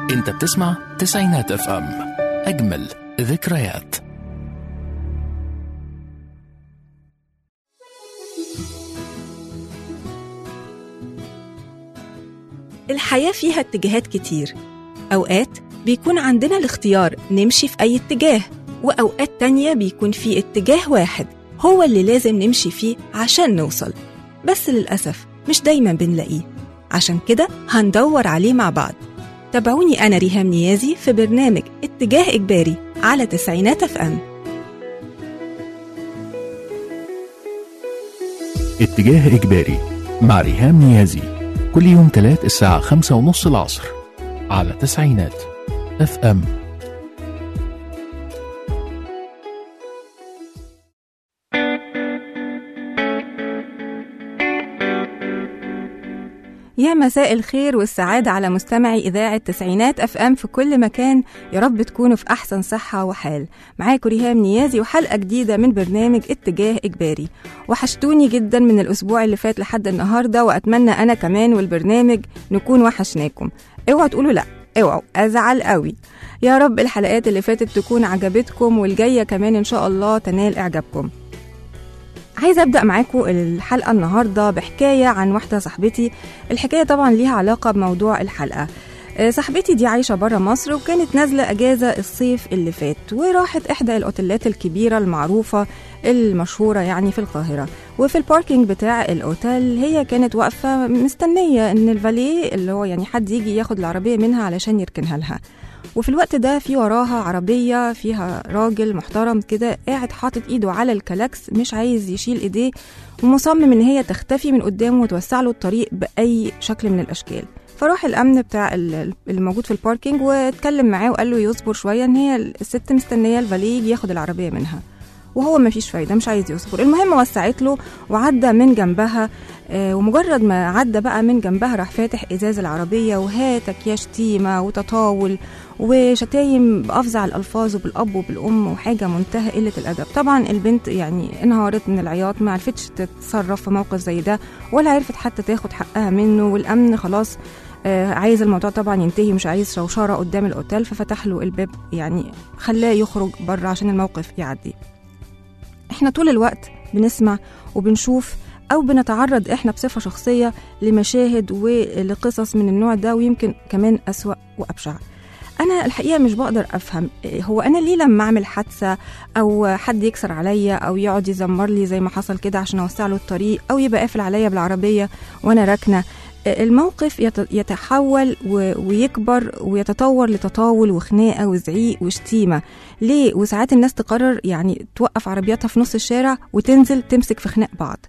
انت بتسمع تسعينات اف ام اجمل ذكريات الحياة فيها اتجاهات كتير أوقات بيكون عندنا الاختيار نمشي في أي اتجاه وأوقات تانية بيكون في اتجاه واحد هو اللي لازم نمشي فيه عشان نوصل بس للأسف مش دايما بنلاقيه عشان كده هندور عليه مع بعض تابعوني أنا ريهام نيازي في برنامج اتجاه إجباري على تسعينات اف ام اتجاه إجباري مع ريهام نيازي كل يوم تلات الساعة خمسة ونص العصر على تسعينات اف ام يا مساء الخير والسعادة على مستمعي إذاعة تسعينات أف أم في كل مكان يا رب تكونوا في أحسن صحة وحال معاكم ريهام نيازي وحلقة جديدة من برنامج اتجاه إجباري وحشتوني جدا من الأسبوع اللي فات لحد النهاردة وأتمنى أنا كمان والبرنامج نكون وحشناكم اوعوا تقولوا لأ اوعوا أزعل قوي يا رب الحلقات اللي فاتت تكون عجبتكم والجاية كمان إن شاء الله تنال إعجابكم عايزة أبدأ معاكم الحلقة النهاردة بحكاية عن واحدة صاحبتي الحكاية طبعا ليها علاقة بموضوع الحلقة آه، صاحبتي دي عايشة برا مصر وكانت نازلة أجازة الصيف اللي فات وراحت إحدى الأوتيلات الكبيرة المعروفة المشهورة يعني في القاهرة وفي الباركينج بتاع الأوتيل هي كانت واقفة مستنية إن الفاليه اللي هو يعني حد يجي ياخد العربية منها علشان يركنها لها وفي الوقت ده في وراها عربية فيها راجل محترم كده قاعد حاطط ايده على الكلاكس مش عايز يشيل ايديه ومصمم ان هي تختفي من قدامه وتوسع له الطريق بأي شكل من الأشكال فراح الأمن بتاع ال- اللي موجود في الباركينج واتكلم معاه وقال له يصبر شوية ان هي الست مستنية الفاليه يجي ياخد العربية منها وهو ما فيش فايده مش عايز يصبر المهم وسعت له وعدى من جنبها آه، ومجرد ما عدى بقى من جنبها راح فاتح ازاز العربيه وهاتك يا شتيمه وتطاول وشتايم بافظع الالفاظ وبالاب وبالام وحاجه منتهى قله الادب طبعا البنت يعني انهارت من العياط ما عرفتش تتصرف في موقف زي ده ولا عرفت حتى تاخد حقها منه والامن خلاص آه، عايز الموضوع طبعا ينتهي مش عايز شوشره قدام الاوتيل ففتح له الباب يعني خلاه يخرج بره عشان الموقف يعدي احنا طول الوقت بنسمع وبنشوف او بنتعرض احنا بصفه شخصيه لمشاهد ولقصص من النوع ده ويمكن كمان اسوا وابشع انا الحقيقه مش بقدر افهم إيه هو انا ليه لما اعمل حادثه او حد يكسر عليا او يقعد يزمر لي زي ما حصل كده عشان اوسع له الطريق او يبقى قافل عليا بالعربيه وانا راكنه إيه الموقف يت- يتحول و- ويكبر ويتطور لتطاول وخناقه وزعيق وشتيمه ليه وساعات الناس تقرر يعني توقف عربياتها في نص الشارع وتنزل تمسك في خناق بعض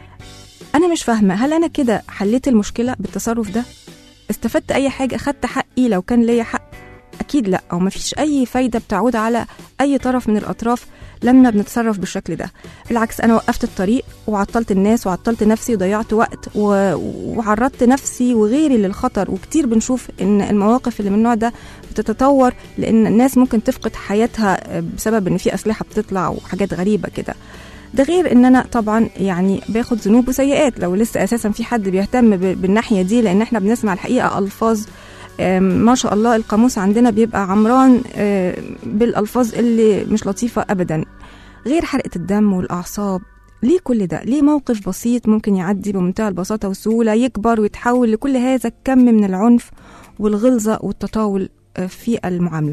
انا مش فاهمه هل انا كده حليت المشكله بالتصرف ده استفدت اي حاجه خدت حقي لو كان ليا حق اكيد لا او مفيش اي فايده بتعود على اي طرف من الاطراف لما بنتصرف بالشكل ده بالعكس انا وقفت الطريق وعطلت الناس وعطلت نفسي وضيعت وقت و... وعرضت نفسي وغيري للخطر وكتير بنشوف ان المواقف اللي من النوع ده بتتطور لان الناس ممكن تفقد حياتها بسبب ان في اسلحه بتطلع وحاجات غريبه كده ده غير ان انا طبعا يعني باخد ذنوب وسيئات لو لسه اساسا في حد بيهتم ب- بالناحيه دي لان احنا بنسمع الحقيقه الفاظ آم، ما شاء الله القاموس عندنا بيبقى عمران آم، بالالفاظ اللي مش لطيفه ابدا غير حرقه الدم والاعصاب ليه كل ده؟ ليه موقف بسيط ممكن يعدي بمنتهى البساطة والسهولة يكبر ويتحول لكل هذا الكم من العنف والغلظة والتطاول آه، في المعاملة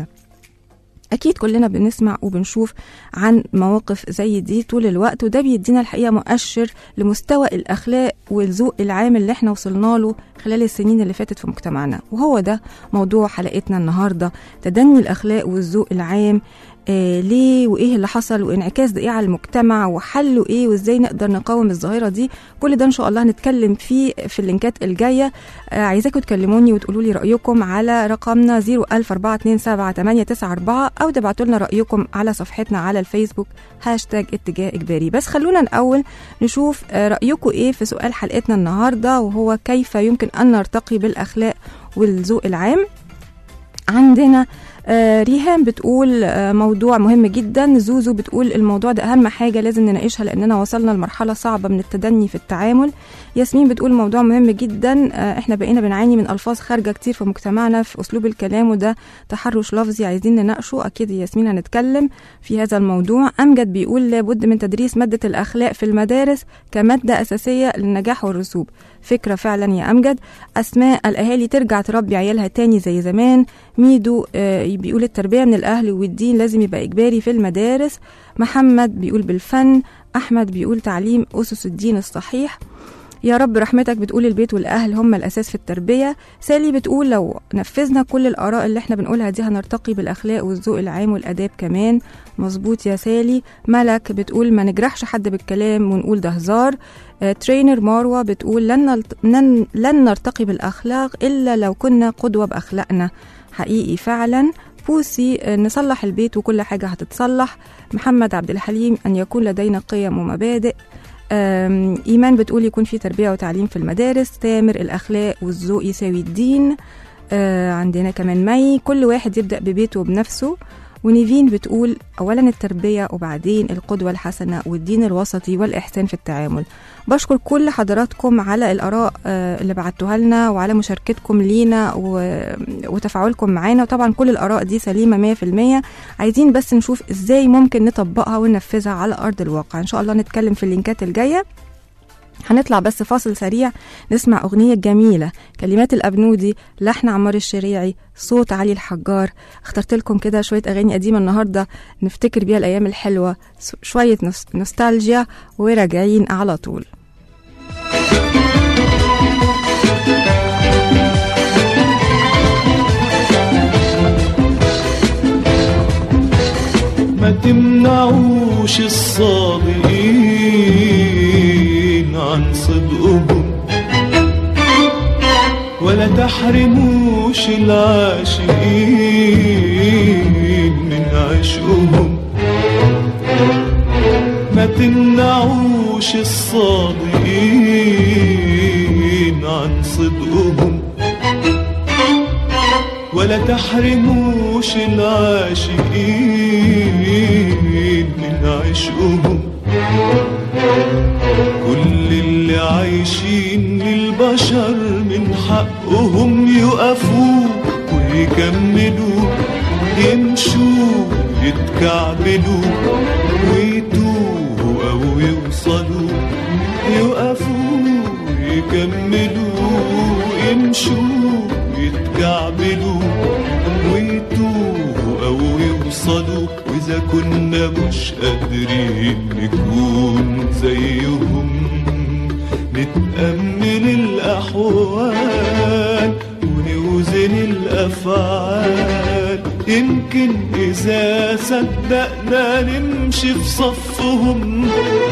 أكيد كلنا بنسمع وبنشوف عن مواقف زي دي طول الوقت وده بيدينا الحقيقة مؤشر لمستوى الأخلاق والذوق العام اللي احنا وصلنا له خلال السنين اللي فاتت في مجتمعنا وهو ده موضوع حلقتنا النهاردة تدني الأخلاق والذوق العام آه ليه وايه اللي حصل وانعكاس ده ايه على المجتمع وحله ايه وازاي نقدر نقاوم الظاهره دي كل ده ان شاء الله هنتكلم فيه في اللينكات الجايه آه عايزاكم تكلموني وتقولوا لي رايكم على رقمنا 014278994 او تبعتوا لنا رايكم على صفحتنا على الفيسبوك هاشتاج اتجاه اجباري بس خلونا الاول نشوف آه رايكم ايه في سؤال حلقتنا النهارده وهو كيف يمكن ان نرتقي بالاخلاق والذوق العام عندنا آه ريهام بتقول آه موضوع مهم جدا زوزو بتقول الموضوع ده أهم حاجة لازم نناقشها لأننا وصلنا لمرحلة صعبة من التدني في التعامل ياسمين بتقول موضوع مهم جدا آه احنا بقينا بنعاني من ألفاظ خارجة كتير في مجتمعنا في أسلوب الكلام وده تحرش لفظي عايزين نناقشه أكيد ياسمين هنتكلم في هذا الموضوع أمجد بيقول لابد من تدريس مادة الأخلاق في المدارس كمادة أساسية للنجاح والرسوب فكرة فعلا يا أمجد أسماء الأهالي ترجع تربي عيالها تاني زي زمان ميدو آه بيقول التربية من الأهل والدين لازم يبقى إجباري في المدارس محمد بيقول بالفن أحمد بيقول تعليم أسس الدين الصحيح يا رب رحمتك بتقول البيت والأهل هم الأساس في التربية سالي بتقول لو نفذنا كل الآراء اللي احنا بنقولها دي هنرتقي بالأخلاق والذوق العام والآداب كمان مظبوط يا سالي ملك بتقول ما نجرحش حد بالكلام ونقول ده هزار آه ترينر مروة بتقول لن, نلت... لن... لن نرتقي بالأخلاق إلا لو كنا قدوة بأخلاقنا حقيقي فعلا بوسي آه نصلح البيت وكل حاجة هتتصلح محمد عبد الحليم أن يكون لدينا قيم ومبادئ إيمان بتقول يكون في تربية وتعليم في المدارس تامر الأخلاق والذوق يساوي الدين آه عندنا كمان مي كل واحد يبدأ ببيته وبنفسه ونيفين بتقول أولا التربية وبعدين القدوة الحسنة والدين الوسطي والإحسان في التعامل بشكر كل حضراتكم على الآراء آه اللي بعتوها لنا وعلى مشاركتكم لينا وتفاعلكم معانا وطبعا كل الآراء دي سليمة 100% عايزين بس نشوف إزاي ممكن نطبقها وننفذها على أرض الواقع إن شاء الله نتكلم في اللينكات الجاية هنطلع بس فاصل سريع نسمع أغنية جميلة كلمات الأبنودي لحن عمار الشريعي صوت علي الحجار اخترت لكم كده شوية أغاني قديمة النهاردة نفتكر بيها الأيام الحلوة شوية نوستالجيا وراجعين على طول ما تمنعوش الصادقين عن صدقهم ولا تحرموش العاشقين من عشقهم ما تمنعوش الصادقين عن صدقهم ولا تحرموش العاشقين من عشقهم كل اللي عايشين للبشر من حقهم يقفوا ويكملوا يمشوا يتكعبلوا ويتوهوا أو يوصلوا يقفوا يكملوا يمشوا يتكعبلوا ويتوهوا أو يوصلوا وإذا كنا مش قادرين نكون زيهم نتأمل الأحوال ونوزن الأفعال يمكن إذا صدقنا نمشي في صفهم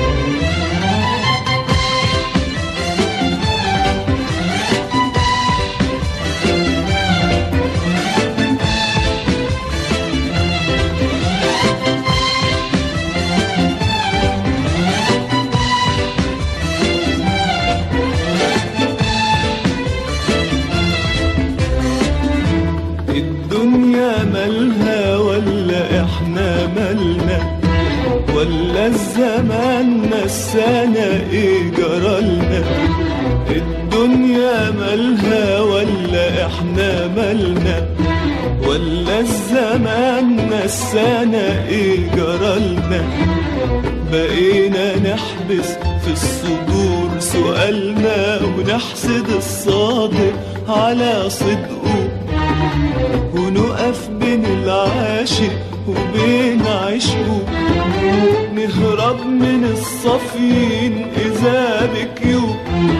الدنيا مالها ولا احنا مالنا ولا الزمان نسانا ايه جرالنا الدنيا مالها ولا احنا مالنا ولا الزمان نسانا ايه جرالنا بقينا نحبس في الصدور سؤالنا ونحسد الصادق على صدقه ونقف بين العاشق وبين عشقه نهرب من الصفين إذا بكيوا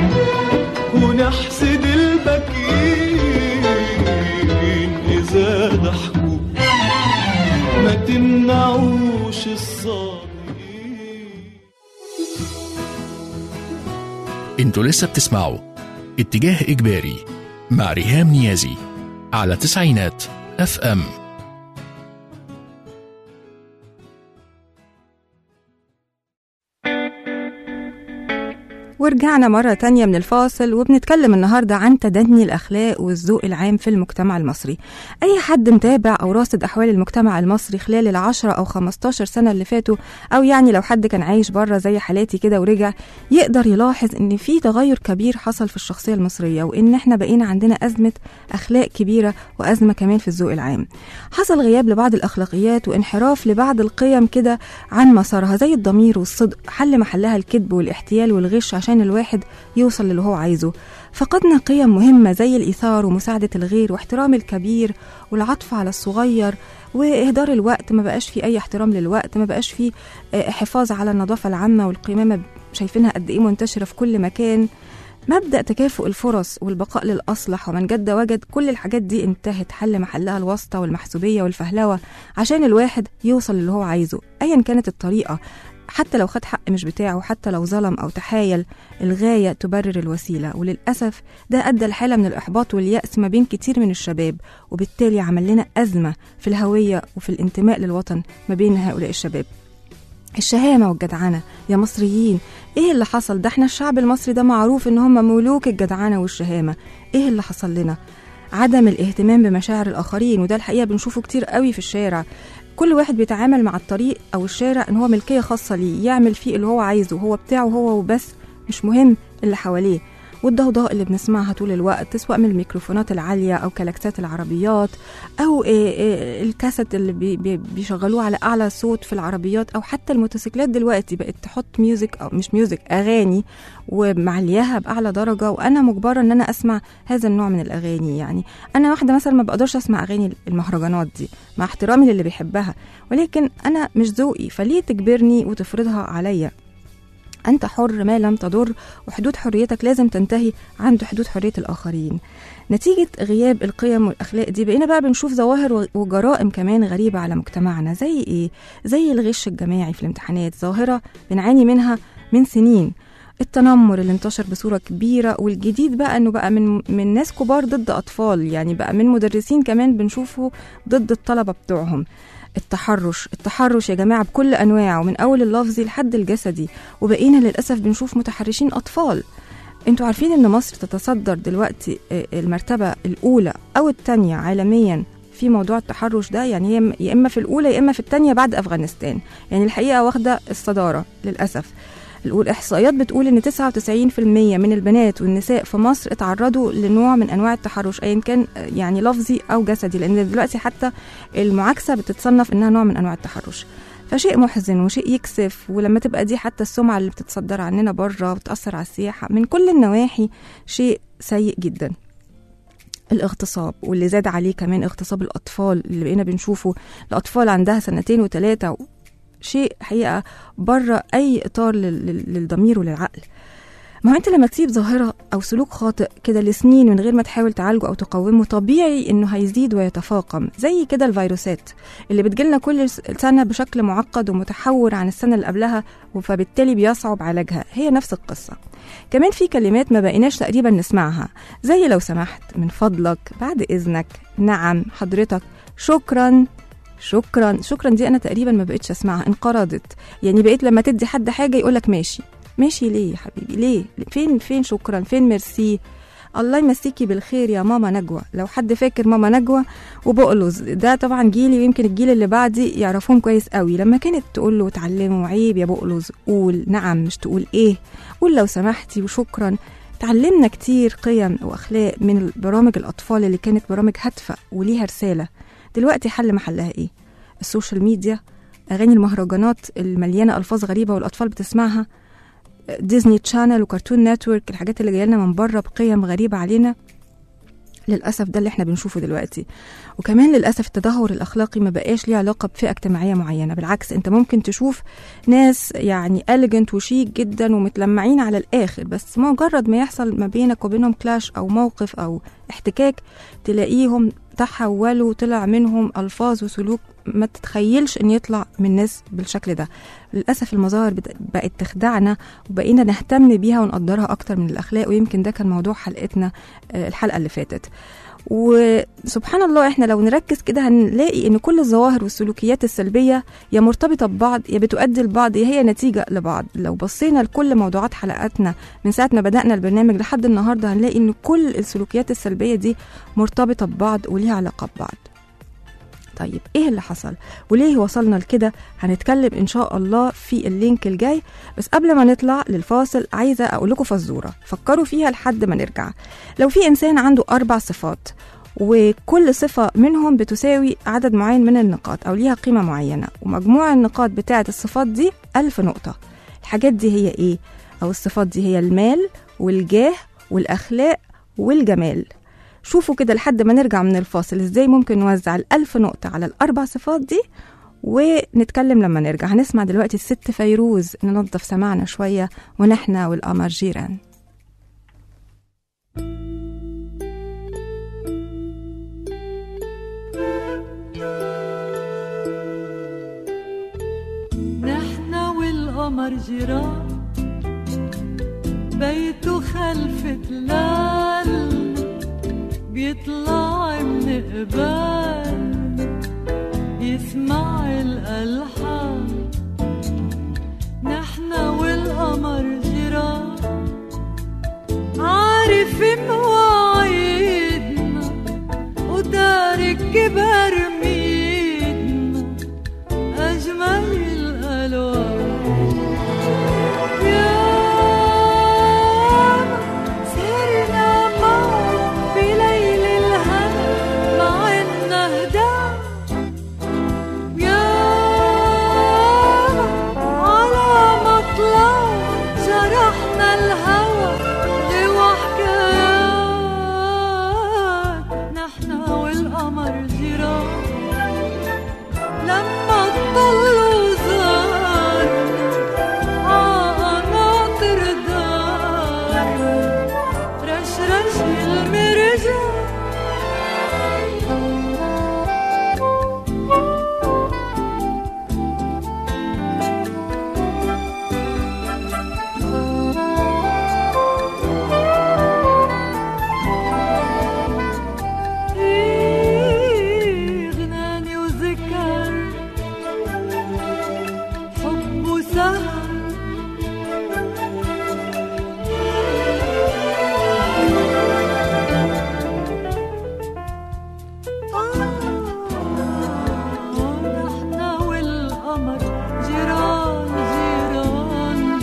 ونحسد البكين إذا ضحكوا ما تمنعوش الصادقين انتوا لسه بتسمعوا اتجاه إجباري مع ريهام نيازي على تسعينات اف ام ورجعنا مرة تانية من الفاصل وبنتكلم النهاردة عن تدني الأخلاق والذوق العام في المجتمع المصري أي حد متابع أو راصد أحوال المجتمع المصري خلال العشرة أو 15 سنة اللي فاتوا أو يعني لو حد كان عايش بره زي حالاتي كده ورجع يقدر يلاحظ إن في تغير كبير حصل في الشخصية المصرية وإن إحنا بقينا عندنا أزمة أخلاق كبيرة وأزمة كمان في الذوق العام حصل غياب لبعض الأخلاقيات وانحراف لبعض القيم كده عن مسارها زي الضمير والصدق حل محلها الكذب والاحتيال والغش عشان الواحد يوصل للي هو عايزه فقدنا قيم مهمة زي الإيثار ومساعدة الغير واحترام الكبير والعطف على الصغير وإهدار الوقت ما بقاش في أي احترام للوقت ما بقاش في آه، حفاظ على النظافة العامة والقمامة شايفينها قد إيه منتشرة في كل مكان مبدأ تكافؤ الفرص والبقاء للأصلح ومن جد وجد كل الحاجات دي انتهت حل محلها الواسطة والمحسوبية والفهلوة عشان الواحد يوصل للي هو عايزه أيا كانت الطريقة حتى لو خد حق مش بتاعه حتى لو ظلم أو تحايل الغاية تبرر الوسيلة وللأسف ده أدى لحالة من الإحباط واليأس ما بين كتير من الشباب وبالتالي عمل لنا أزمة في الهوية وفي الانتماء للوطن ما بين هؤلاء الشباب الشهامة والجدعنة يا مصريين ايه اللي حصل ده احنا الشعب المصري ده معروف ان هم ملوك الجدعنة والشهامة ايه اللي حصل لنا عدم الاهتمام بمشاعر الآخرين وده الحقيقة بنشوفه كتير قوي في الشارع كل واحد بيتعامل مع الطريق أو الشارع إن هو ملكية خاصة ليه يعمل فيه اللي هو عايزه هو بتاعه هو وبس مش مهم اللي حواليه والضوضاء اللي بنسمعها طول الوقت سواء من الميكروفونات العالية أو كلاكسات العربيات أو إيه إيه الكاسيت اللي بي بي بيشغلوه على أعلى صوت في العربيات أو حتى الموتوسيكلات دلوقتي بقت تحط ميوزك أو مش ميوزك أغاني ومعلياها بأعلى درجة وأنا مجبرة إن أنا أسمع هذا النوع من الأغاني يعني أنا واحدة مثلا ما بقدرش أسمع أغاني المهرجانات دي مع احترامي للي بيحبها ولكن أنا مش ذوقي فليه تجبرني وتفرضها عليا أنت حر ما لم تضر وحدود حريتك لازم تنتهي عند حدود حرية الآخرين نتيجة غياب القيم والأخلاق دي بقينا بقى بنشوف ظواهر وجرائم كمان غريبة على مجتمعنا زي إيه؟ زي الغش الجماعي في الامتحانات ظاهرة بنعاني منها من سنين التنمر اللي انتشر بصورة كبيرة والجديد بقى انه بقى من من ناس كبار ضد اطفال يعني بقى من مدرسين كمان بنشوفه ضد الطلبة بتوعهم التحرش التحرش يا جماعة بكل أنواعه من أول اللفظي لحد الجسدي وبقينا للأسف بنشوف متحرشين أطفال انتوا عارفين ان مصر تتصدر دلوقتي آه، المرتبة الأولى أو الثانية عالميا في موضوع التحرش ده يعني هي يا إما في الأولى يا إما في الثانية بعد أفغانستان يعني الحقيقة واخدة الصدارة للأسف والإحصائيات بتقول إن 99% من البنات والنساء في مصر اتعرضوا لنوع من أنواع التحرش أيا كان آه، يعني لفظي أو جسدي لأن دلوقتي حتى المعاكسة بتتصنف إنها نوع من أنواع التحرش فشيء محزن وشيء يكسف ولما تبقى دي حتى السمعة اللي بتتصدر عننا بره وتأثر على السياحة من كل النواحي شيء سيء جدا الاغتصاب واللي زاد عليه كمان اغتصاب الأطفال اللي بقينا بنشوفه الأطفال عندها سنتين وثلاثة شيء حقيقة بره أي إطار لل- لل- للضمير وللعقل ما هو انت لما تسيب ظاهرة أو سلوك خاطئ كده لسنين من غير ما تحاول تعالجه أو تقومه طبيعي إنه هيزيد ويتفاقم زي كده الفيروسات اللي بتجيلنا كل س- سنة بشكل معقد ومتحور عن السنة اللي قبلها فبالتالي بيصعب علاجها هي نفس القصة كمان في كلمات ما بقيناش تقريبا نسمعها زي لو سمحت من فضلك بعد إذنك نعم حضرتك شكرا شكرا شكرا دي انا تقريبا ما بقتش اسمعها انقرضت يعني بقيت لما تدي حد حاجه يقولك ماشي ماشي ليه يا حبيبي ليه فين فين شكرا فين ميرسي الله يمسيكي بالخير يا ماما نجوى لو حد فاكر ماما نجوى وبقلز ده طبعا جيلي ويمكن الجيل اللي بعدي يعرفوهم كويس قوي لما كانت تقول له اتعلموا عيب يا بقلز قول نعم مش تقول ايه قول لو سمحتي وشكرا تعلمنا كتير قيم واخلاق من برامج الاطفال اللي كانت برامج هادفه وليها رساله دلوقتي حل محلها ايه السوشيال ميديا اغاني المهرجانات المليانه الفاظ غريبه والاطفال بتسمعها ديزني تشانل وكرتون نتورك الحاجات اللي جايه لنا من بره بقيم غريبه علينا للاسف ده اللي احنا بنشوفه دلوقتي وكمان للاسف التدهور الاخلاقي ما بقاش ليه علاقه بفئه اجتماعيه معينه بالعكس انت ممكن تشوف ناس يعني اليجنت وشيك جدا ومتلمعين على الاخر بس مجرد ما يحصل ما بينك وبينهم كلاش او موقف او احتكاك تلاقيهم تحولوا طلع منهم الفاظ وسلوك ما تتخيلش ان يطلع من ناس بالشكل ده للاسف المظاهر بت- بقت تخدعنا وبقينا نهتم بيها ونقدرها اكتر من الاخلاق ويمكن ده كان موضوع حلقتنا آه، الحلقه اللي فاتت وسبحان الله احنا لو نركز كده هنلاقي ان كل الظواهر والسلوكيات السلبيه يا مرتبطه ببعض يا بتؤدي لبعض يا هي نتيجه لبعض لو بصينا لكل موضوعات حلقاتنا من ساعه ما بدانا البرنامج لحد النهارده هنلاقي ان كل السلوكيات السلبيه دي مرتبطه ببعض وليها علاقه ببعض طيب ايه اللي حصل وليه وصلنا لكده هنتكلم ان شاء الله في اللينك الجاي بس قبل ما نطلع للفاصل عايزه اقول لكم فزوره فكروا فيها لحد ما نرجع لو في انسان عنده اربع صفات وكل صفة منهم بتساوي عدد معين من النقاط أو ليها قيمة معينة ومجموع النقاط بتاعة الصفات دي ألف نقطة الحاجات دي هي إيه؟ أو الصفات دي هي المال والجاه والأخلاق والجمال شوفوا كده لحد ما نرجع من الفاصل ازاي ممكن نوزع الألف نقطة على الأربع صفات دي ونتكلم لما نرجع هنسمع دلوقتي الست فيروز ننظف سماعنا شوية ونحن والقمر جيران نحن والقمر جيران بيته خلف تلال بيطلع من قبال يسمع الألحان نحن والقمر جيران عارف مواعيدنا وتارك برميدنا أجمل الألوان يا سهرنا معه بليل الهنا مع النهدى يا على مطلع جرحنا الهوى غوى حكايات نحن والقمر جيران لما الطل زار عقناطر دار رشرش المرجان غناني وذكر حب وسهر نحن والقمر جيران جيران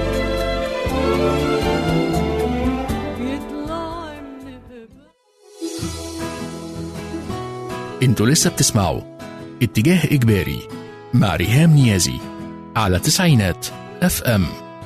يطلع من قبل انتوا لسه بتسمعوا اتجاه إجباري مع ريهام نيازي على تسعينات اف ام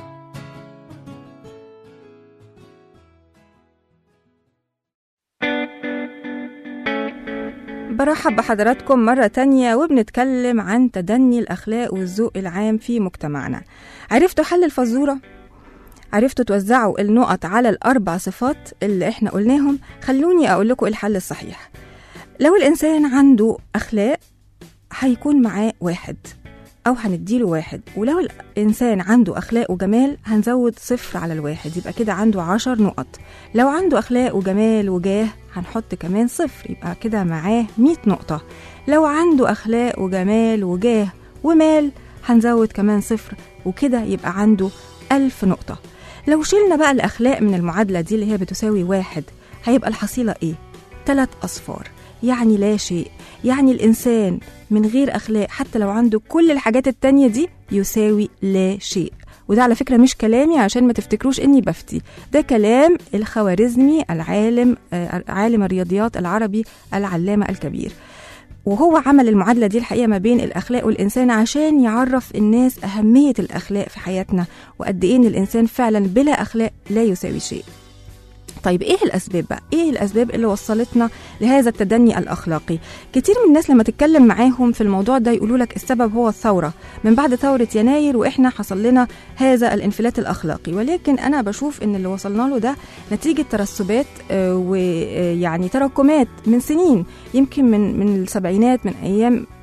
برحب بحضراتكم مرة تانية وبنتكلم عن تدني الأخلاق والذوق العام في مجتمعنا عرفتوا حل الفزورة؟ عرفتوا توزعوا النقط على الأربع صفات اللي احنا قلناهم خلوني أقول لكم الحل الصحيح لو الإنسان عنده أخلاق هيكون معاه واحد أو هنديله واحد ولو الإنسان عنده أخلاق وجمال هنزود صفر على الواحد يبقى كده عنده عشر نقط لو عنده أخلاق وجمال وجاه هنحط كمان صفر يبقى كده معاه مية نقطة لو عنده أخلاق وجمال وجاه ومال هنزود كمان صفر وكده يبقى عنده ألف نقطة لو شلنا بقى الأخلاق من المعادلة دي اللي هي بتساوي واحد هيبقى الحصيلة إيه؟ تلات أصفار يعني لا شيء يعني الإنسان من غير أخلاق حتى لو عنده كل الحاجات التانية دي يساوي لا شيء وده على فكرة مش كلامي عشان ما تفتكروش إني بفتي ده كلام الخوارزمي العالم آه، عالم الرياضيات العربي العلامة الكبير وهو عمل المعادلة دي الحقيقة ما بين الأخلاق والإنسان عشان يعرف الناس أهمية الأخلاق في حياتنا وقد إيه إن الإنسان فعلا بلا أخلاق لا يساوي شيء طيب ايه الاسباب بقى ايه الاسباب اللي وصلتنا لهذا التدني الاخلاقي كتير من الناس لما تتكلم معاهم في الموضوع ده يقولوا لك السبب هو الثوره من بعد ثوره يناير واحنا حصل لنا هذا الانفلات الاخلاقي ولكن انا بشوف ان اللي وصلنا له ده نتيجه ترسبات آه، ويعني تراكمات من سنين يمكن من من السبعينات من ايام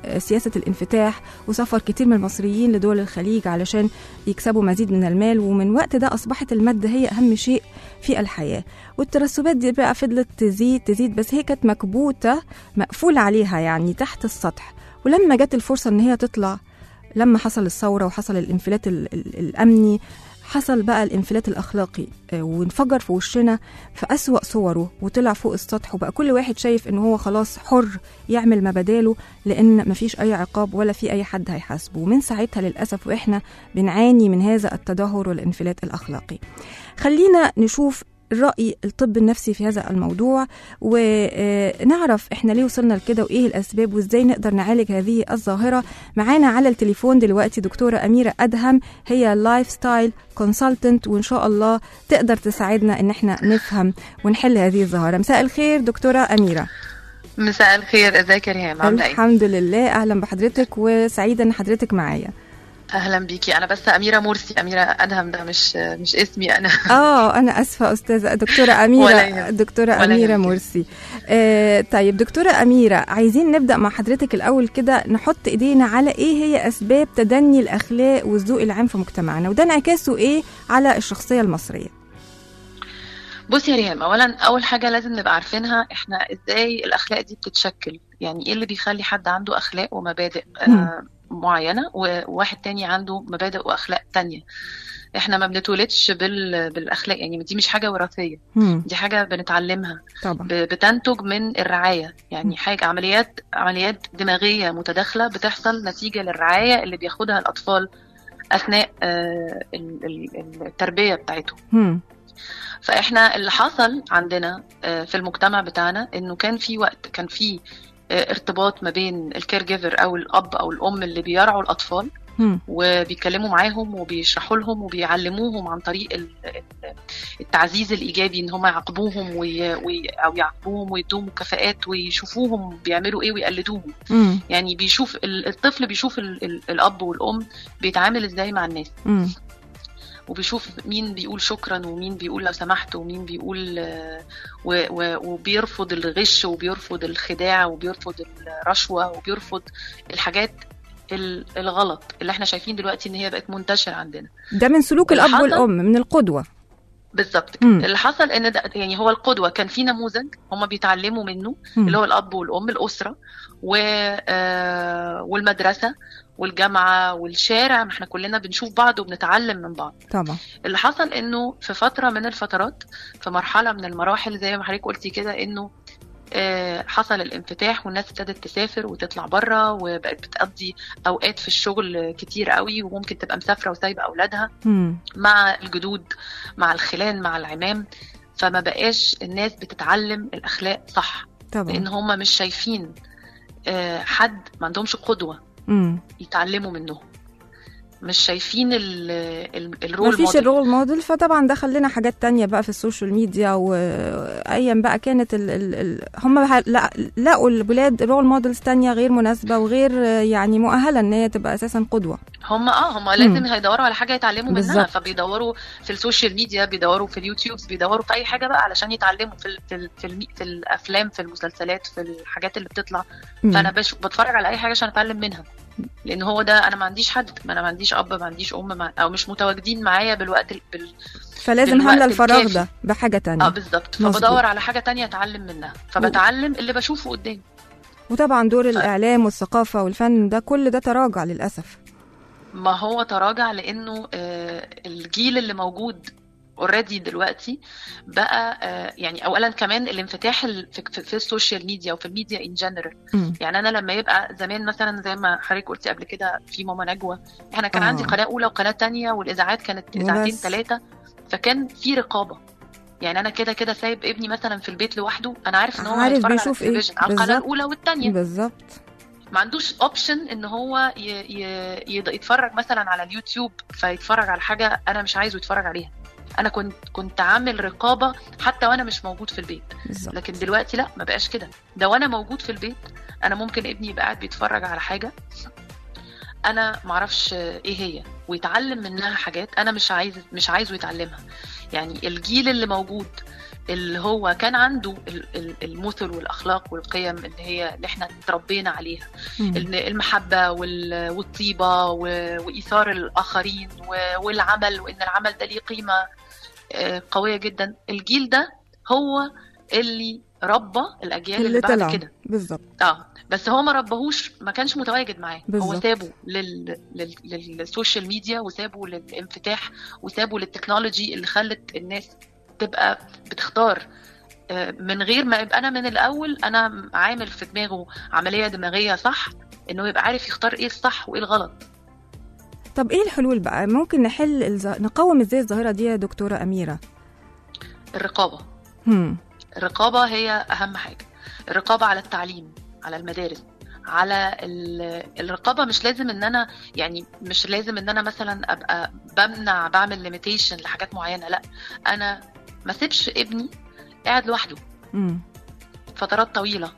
سياسة الانفتاح وسفر كتير من المصريين لدول الخليج علشان يكسبوا مزيد من المال ومن وقت ده أصبحت المادة هي أهم شيء في الحياة والترسبات دي بقى فضلت تزيد تزيد بس هي كانت مكبوتة مقفول عليها يعني تحت السطح ولما جت الفرصة إن هي تطلع لما حصل الثورة وحصل الانفلات ال- ال- الأمني حصل بقى الانفلات الأخلاقي آه، وانفجر في وشنا في أسوأ صوره وطلع فوق السطح وبقى كل واحد شايف إن هو خلاص حر يعمل ما بداله لأن مفيش أي عقاب ولا في أي حد هيحاسبه ومن ساعتها للأسف وإحنا بنعاني من هذا التدهور والانفلات الأخلاقي خلينا نشوف رأي الطب النفسي في هذا الموضوع ونعرف احنا ليه وصلنا لكده وايه الاسباب وازاي نقدر نعالج هذه الظاهره معانا على التليفون دلوقتي دكتوره اميره ادهم هي لايف ستايل كونسلتنت وان شاء الله تقدر تساعدنا ان احنا نفهم ونحل هذه الظاهره مساء الخير دكتوره اميره مساء الخير ازيك يا ريهام عامله ايه الحمد لله اهلا بحضرتك وسعيده ان حضرتك معايا اهلا بيكي انا بس اميره مرسي اميره ادهم ده مش مش اسمي انا اه انا اسفه استاذه دكتوره ولا اميره يهمك. دكتوره ولا اميره يهمك. مرسي آه طيب دكتوره اميره عايزين نبدا مع حضرتك الاول كده نحط ايدينا على ايه هي اسباب تدني الاخلاق والذوق العام في مجتمعنا وده انعكاسه ايه على الشخصيه المصريه بصي يا ريهام اولا اول حاجه لازم نبقى عارفينها احنا ازاي الاخلاق دي بتتشكل يعني ايه اللي بيخلي حد عنده اخلاق ومبادئ آه معينه وواحد تاني عنده مبادئ واخلاق تانية احنا ما بنتولدش بال... بالاخلاق يعني دي مش حاجه وراثيه مم. دي حاجه بنتعلمها طبعا ب- بتنتج من الرعايه يعني حاجه عمليات عمليات دماغيه متداخله بتحصل نتيجه للرعايه اللي بياخدها الاطفال اثناء آه، ال- ال- التربيه بتاعتهم مم. فاحنا اللي حصل عندنا آه، في المجتمع بتاعنا انه كان في وقت كان في آه، ارتباط ما بين الكير جيفر او الاب او الام اللي بيرعوا الاطفال مم. وبيتكلموا معاهم وبيشرحوا لهم وبيعلموهم عن طريق ال- ال- التعزيز الايجابي ان هم يعاقبوهم وي... وي... او يعاقبوهم ويدوهم مكافآت ويشوفوهم بيعملوا ايه ويقلدوهم مم. يعني بيشوف ال- الطفل بيشوف ال... ال... الاب والام بيتعامل ازاي مع الناس مم. وبيشوف مين بيقول شكرا ومين بيقول لو سمحت ومين بيقول آه، و... و... وبيرفض الغش وبيرفض الخداع وبيرفض الرشوة وبيرفض الحاجات ال- الغلط اللي احنا شايفين دلوقتي ان هي بقت منتشرة عندنا ده من سلوك اللي الاب حصل- والام من القدوه بالظبط كده. مم. اللي حصل ان ده يعني هو القدوه كان في نموذج هم بيتعلموا منه مم. اللي هو الاب والام الاسره و آه، والمدرسه والجامعه والشارع ما احنا كلنا بنشوف بعض وبنتعلم من بعض طبعا اللي حصل انه في فتره من الفترات في مرحله من المراحل زي ما حضرتك قلتي كده انه آه، حصل الانفتاح والناس ابتدت تسافر وتطلع بره وبقت بتقضي اوقات في الشغل كتير قوي وممكن تبقى مسافره وسايبه اولادها مم. مع الجدود مع الخلان مع العمام فما بقاش الناس بتتعلم الاخلاق صح طبعا لان هم مش شايفين آه، حد ما عندهمش قدوه مم. يتعلموا منهم مش شايفين ال- ال- الرول مفيش موديل الرول موديل فطبعا دخل لنا حاجات تانية بقى في السوشيال ميديا وايا بقى كانت ال ال ال هم ه- لا- لقوا الولاد رول موديلز تانية غير مناسبة وغير آه، يعني مؤهلة ان هي تبقى اساسا قدوة هم اه هم لازم هيدوروا على حاجه يتعلموا منها بالظبط. فبيدوروا في السوشيال ميديا بيدوروا في اليوتيوب بيدوروا في اي حاجه بقى علشان يتعلموا في ال في ال في, الم- في الافلام في المسلسلات في الحاجات اللي بتطلع مم. فانا بش بتفرج على اي حاجه عشان اتعلم منها لان هو ده انا ما عنديش حد ما انا ما عنديش اب ما عنديش ام ما او مش متواجدين معايا بالوقت ال- بال... فلازم بالوقت هملى الفراغ الكافي. ده بحاجة اه تانية بالظبط مظبوط. فبدور على حاجه تانية اتعلم منها فبتعلم اللي بشوفه قدامي وطبعا دور الاعلام والثقافة والفن ده كل ده تراجع للاسف ما هو تراجع لانه آه، الجيل اللي موجود اوريدي دلوقتي بقى آه، يعني اولا كمان الانفتاح ال- في, في, في السوشيال ميديا وفي الميديا ان جنرال مم. يعني انا لما يبقى زمان مثلا زي ما حضرتك قلتي قبل كده في ماما نجوى احنا كان آه. عندي قناه اولى وقناه تانية والاذاعات كانت اذاعتين وبس. ثلاثه فكان في رقابه يعني انا كده كده سايب ابني مثلا في البيت لوحده انا عارف ان هو عارف هيتفرج على بيشوف إيه. التلفزيون على القناه بالظبط. الاولى والثانيه بالظبط ما عندوش اوبشن ان هو ي... ي... ي... يتفرج مثلا على اليوتيوب فيتفرج على حاجه انا مش عايزه يتفرج عليها انا كنت كنت عامل رقابه حتى وانا مش موجود في البيت بالظبط لكن دلوقتي لا ما بقاش كده ده وانا موجود في البيت انا ممكن ابني يبقى قاعد بيتفرج على حاجه انا معرفش ايه هي ويتعلم منها حاجات انا مش عايز مش عايزه يتعلمها يعني الجيل اللي موجود اللي هو كان عنده ال- ال- المثل والاخلاق والقيم اللي هي اللي احنا تربينا عليها مم. ال- المحبه وال- والطيبه و- وايثار الاخرين و- والعمل وان العمل ده ليه قيمه آه، قويه جدا الجيل ده هو اللي ربى الاجيال اللي, اللي بعد طلع كده بالظبط اه بس هو ما ربهوش ما كانش متواجد معاه هو بالظبط. سابه لل... لل... للسوشيال ميديا وسابه للانفتاح وسابه للتكنولوجي اللي خلت الناس تبقى بتختار آه، من غير ما يبقى انا من الاول انا عامل في دماغه عمليه دماغيه صح انه يبقى عارف يختار ايه الصح وايه الغلط طب ايه الحلول بقى ممكن نحل الز... نقوم ازاي الظاهره دي يا دكتوره اميره الرقابه هم. الرقابة هي أهم حاجة الرقابة على التعليم على المدارس على ال- الرقابة مش لازم ان انا يعني مش لازم ان انا مثلا ابقى بمنع بعمل ليميتيشن لحاجات معينة لا انا ما سيبش ابني قاعد لوحده مم. فترات طويلة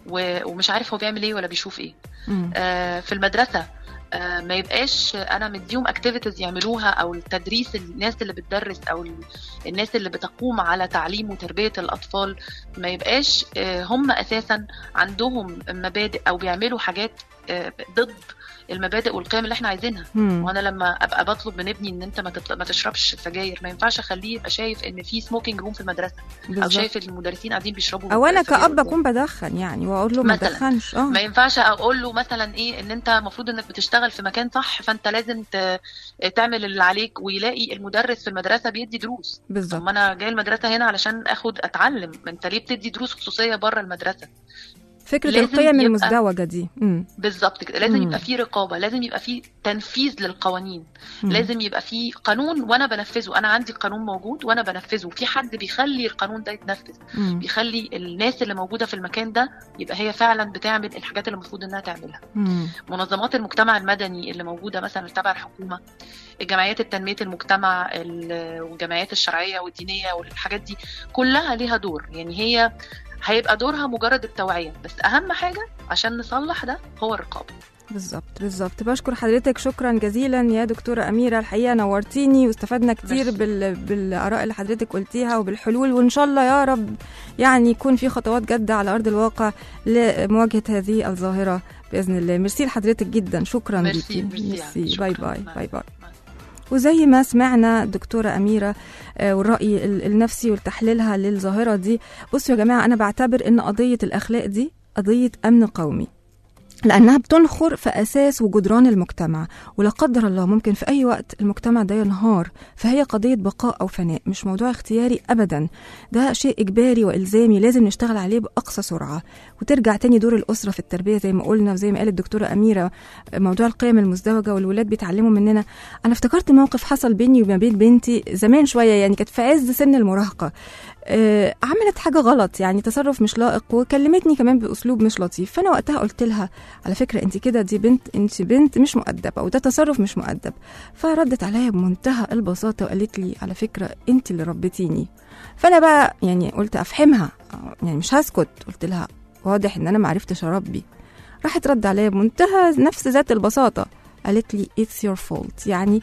و- ومش عارف هو بيعمل ايه ولا بيشوف ايه مم. آه، في المدرسة آه، ما يبقاش انا مديهم اكتيفيتيز يعملوها او التدريس الناس اللي بتدرس او ال- الناس اللي بتقوم على تعليم وتربية الاطفال ما يبقاش آه، هم اساسا عندهم مبادئ او بيعملوا حاجات آه، ضد المبادئ والقيم اللي احنا عايزينها مم. وانا لما ابقى بطلب من ابني ان انت ما تط- ما تشربش سجاير ما ينفعش اخليه يبقى شايف ان في سموكينج روم في المدرسه او بالظبط شايف ان المدرسين قاعدين بيشربوا او انا سجاير كأب قدامه. اكون بدخن يعني واقول له ما مثلاً. تدخنش اه ما ينفعش اقول له مثلا ايه ان انت المفروض انك بتشتغل في مكان صح فانت لازم ت- تعمل اللي عليك ويلاقي المدرس في المدرسه بيدي دروس طب بالظبط ما انا جاي المدرسه هنا علشان اخد اتعلم ما انت ليه بتدي دروس خصوصيه بره المدرسه فكره لازم القيم يبقى- المزدوجه دي مم. بالظبط كده لازم مم. يبقى في رقابه لازم يبقى في تنفيذ للقوانين مم. لازم يبقى في قانون وانا بنفذه انا عندي قانون موجود وانا بنفذه في حد بيخلي القانون ده يتنفذ مم. بيخلي الناس اللي موجوده في المكان ده يبقى هي فعلا بتعمل الحاجات اللي المفروض انها تعملها مم. منظمات المجتمع المدني اللي موجوده مثلا تبع الحكومه الجمعيات التنميه المجتمع ال- والجمعيات الشرعيه والدينيه والحاجات دي كلها ليها دور يعني هي هيبقى دورها مجرد التوعيه بس اهم حاجه عشان نصلح ده هو الرقابه بالظبط بالظبط بشكر حضرتك شكرا جزيلا يا دكتوره اميره الحقيقه نورتيني واستفدنا كتير ميرسي. بال... بالاراء اللي حضرتك قلتيها وبالحلول وان شاء الله يا رب يعني يكون في خطوات جاده على ارض الواقع لمواجهه هذه الظاهره باذن الله ميرسي لحضرتك جدا شكرا ميرسي ليكي ميرسي ميرسي شكراً. باي باي مع- باي باي مع- وزي ما سمعنا الدكتورة أميرة آه، والرأي ال- النفسي وتحليلها للظاهرة دي بصوا يا جماعة أنا بعتبر إن قضية الأخلاق دي قضية أمن قومي لأنها بتنخر في أساس وجدران المجتمع ولا قدر الله ممكن في أي وقت المجتمع ده ينهار فهي قضية بقاء أو فناء مش موضوع اختياري أبدا ده شيء إجباري وإلزامي لازم نشتغل عليه بأقصى سرعة وترجع تاني دور الأسرة في التربية زي ما قلنا وزي ما قالت الدكتورة أميرة موضوع القيم المزدوجة والولاد بيتعلموا مننا أنا افتكرت موقف حصل بيني وما بين بنتي زمان شوية يعني كانت في عز سن المراهقة آه، عملت حاجة غلط يعني تصرف مش لائق وكلمتني كمان بأسلوب مش لطيف فأنا وقتها قلت لها على فكرة أنت كده دي بنت أنت بنت مش مؤدبة وده تصرف مش مؤدب فردت عليا بمنتهى البساطة وقالت لي على فكرة أنت اللي ربيتيني فأنا بقى يعني قلت أفهمها يعني مش هسكت قلت لها واضح إن أنا معرفتش أربي راحت رد عليا بمنتهى نفس ذات البساطة قالت لي it's your fault يعني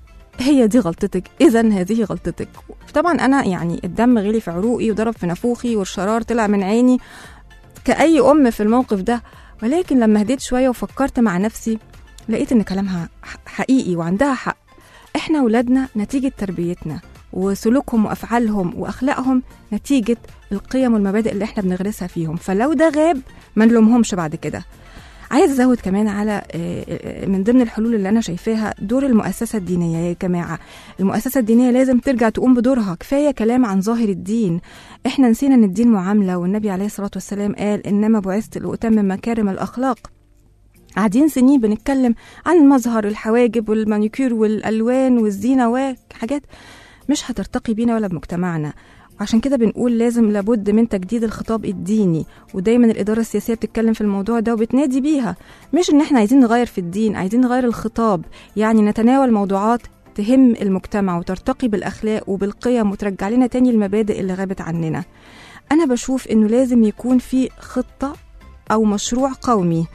هي دي غلطتك اذا هذه غلطتك طبعا انا يعني الدم غلي في عروقي وضرب في نافوخي والشرار طلع من عيني كأي أم في الموقف ده ولكن لما هديت شوية وفكرت مع نفسي لقيت إن كلامها ح- حقيقي وعندها حق إحنا ولادنا نتيجة تربيتنا وسلوكهم وأفعالهم وأخلاقهم نتيجة القيم والمبادئ اللي إحنا بنغرسها فيهم فلو ده غاب ما نلومهمش بعد كده عايز ازود كمان على آه، آه، من ضمن الحلول اللي انا شايفاها دور المؤسسه الدينيه يا جماعه المؤسسه الدينيه لازم ترجع تقوم بدورها كفايه كلام عن ظاهر الدين احنا نسينا ان الدين معامله والنبي عليه الصلاه والسلام قال انما بعثت لاتمم مكارم الاخلاق قاعدين سنين بنتكلم عن المظهر الحواجب والمانيكير والالوان والزينه وحاجات مش هترتقي بينا ولا بمجتمعنا وعشان كده بنقول لازم لابد من تجديد الخطاب الديني ودايما الإدارة السياسية بتتكلم في الموضوع ده وبتنادي بيها مش إن احنا عايزين نغير في الدين عايزين نغير الخطاب يعني نتناول موضوعات تهم المجتمع وترتقي بالأخلاق وبالقيم وترجع لنا تاني المبادئ اللي غابت عننا أنا بشوف إنه لازم يكون في خطة أو مشروع قومي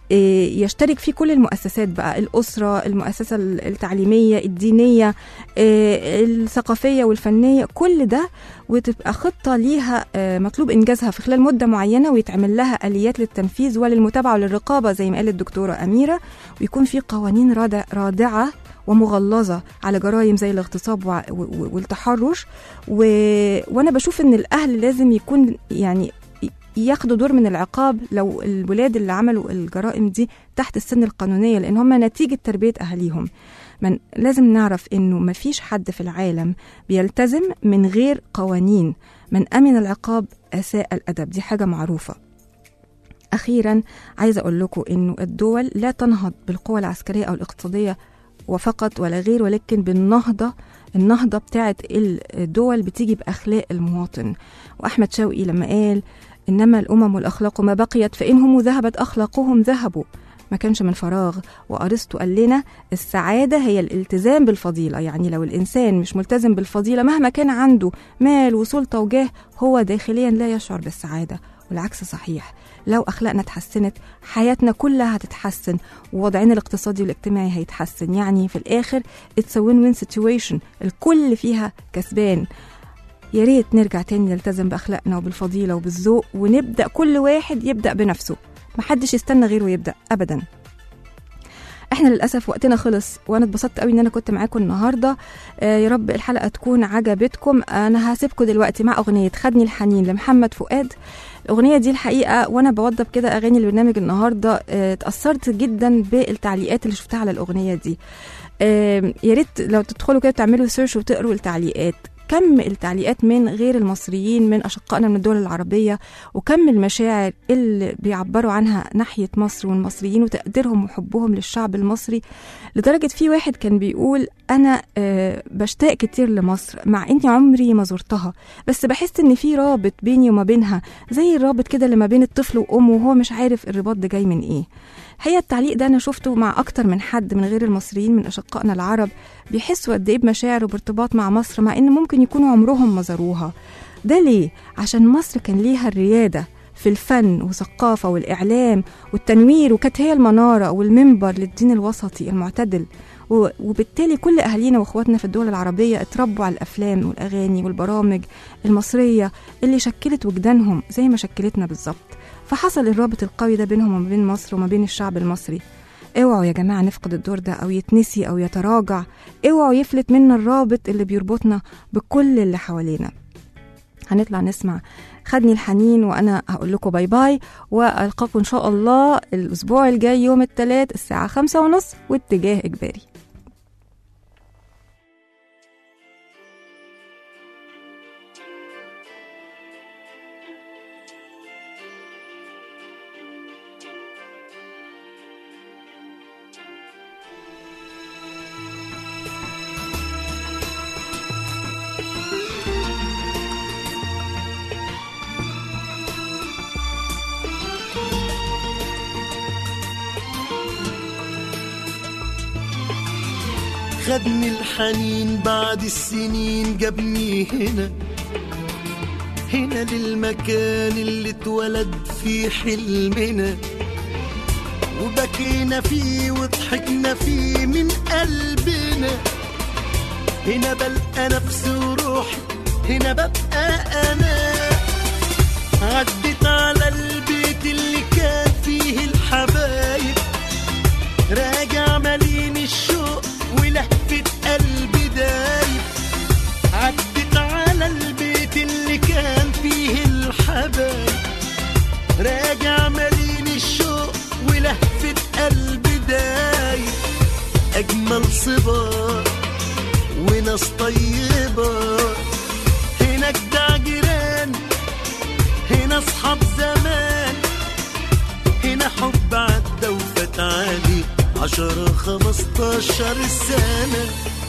إيه، يشترك فيه كل المؤسسات بقى الأسرة المؤسسة التعليمية الدينية إيه، الثقافية والفنية كل ده وتبقى خطة ليها آه، مطلوب إنجازها في خلال مدة معينة ويتعمل لها آليات للتنفيذ وللمتابعة وللرقابة زي ما قالت الدكتورة أميرة ويكون في قوانين رادع رادعة ومغلظة على جرائم زي الاغتصاب وع- و- و- والتحرش و... وأنا بشوف إن الأهل لازم يكون يعني ي- ياخدوا دور من العقاب لو الولاد اللي عملوا الجرائم دي تحت السن القانونية لأن هم نتيجة تربية أهاليهم من لازم نعرف إنه مفيش حد في العالم بيلتزم من غير قوانين من أمن العقاب أساء الأدب دي حاجة معروفة أخيرا عايزة أقول لكم إنه الدول لا تنهض بالقوة العسكرية أو الاقتصادية وفقط ولا غير ولكن بالنهضة النهضة بتاعت الدول بتيجي بأخلاق المواطن وأحمد شوقي لما قال إنما الأمم والأخلاق ما بقيت فإنهم ذهبت أخلاقهم ذهبوا ما كانش من فراغ وأرسطو قال لنا السعادة هي الالتزام بالفضيلة يعني لو الإنسان مش ملتزم بالفضيلة مهما كان عنده مال وسلطة وجاه هو داخليا لا يشعر بالسعادة والعكس صحيح لو أخلاقنا اتحسنت حياتنا كلها هتتحسن ووضعنا الاقتصادي والاجتماعي هيتحسن يعني في الآخر it's a win-win situation الكل فيها كسبان يا ريت نرجع تاني نلتزم بأخلاقنا وبالفضيلة وبالذوق ونبدأ كل واحد يبدأ بنفسه محدش يستنى غيره يبدأ أبدا احنا للاسف وقتنا خلص وانا اتبسطت قوي ان انا كنت معاكم النهارده آه يا رب الحلقه تكون عجبتكم انا هسيبكم دلوقتي مع اغنيه خدني الحنين لمحمد فؤاد الاغنيه دي الحقيقه وانا بوضب كده اغاني البرنامج النهارده آه، اتاثرت جدا بالتعليقات اللي شفتها على الاغنيه دي آه، يا ريت لو تدخلوا كده تعملوا سيرش وتقروا التعليقات كم التعليقات من غير المصريين من أشقائنا من الدول العربية وكم المشاعر اللي بيعبروا عنها ناحية مصر والمصريين وتقديرهم وحبهم للشعب المصري لدرجة في واحد كان بيقول أنا آه، بشتاق كتير لمصر مع إني عمري ما زرتها بس بحس إن في رابط بيني وما بينها زي الرابط كده اللي ما بين الطفل وأمه وهو مش عارف الرباط ده جاي من إيه الحقيقه التعليق ده انا شفته مع اكتر من حد من غير المصريين من اشقائنا العرب بيحسوا قد ايه بمشاعر وبارتباط مع مصر مع ان ممكن يكونوا عمرهم ما زاروها ده ليه عشان مصر كان ليها الرياده في الفن والثقافة والإعلام والتنوير وكانت هي المنارة والمنبر للدين الوسطي المعتدل و- وبالتالي كل أهالينا وإخواتنا في الدول العربية اتربوا على الأفلام والأغاني والبرامج المصرية اللي شكلت وجدانهم زي ما شكلتنا بالظبط فحصل الرابط القوي ده بينهم وما بين مصر وما بين الشعب المصري اوعوا يا جماعة نفقد الدور ده أو يتنسي أو يتراجع اوعوا يفلت منا الرابط اللي بيربطنا بكل اللي حوالينا هنطلع نسمع خدني الحنين وانا هقول لكم باي باي والقاكم ان شاء الله الاسبوع الجاي يوم الثلاث الساعه خمسة ونص واتجاه اجباري خدني الحنين بعد السنين جابني هنا هنا للمكان اللي اتولد فيه حلمنا وبكينا فيه وضحكنا فيه من قلبنا هنا بلقى نفسي وروحي هنا ببقى انا عدت على البيت اللي كان فيه الحبايب راجع مليان الشوق ولهفة قلبي دايب عدت على البيت اللي كان فيه الحبايب راجع مليان الشوق ولهفة قلبي دايب أجمل صبار وناس طيبة هنا جدع جيران هنا أصحاب زمان هنا حب عدى وفات عليه عشرة خمستاشر سنة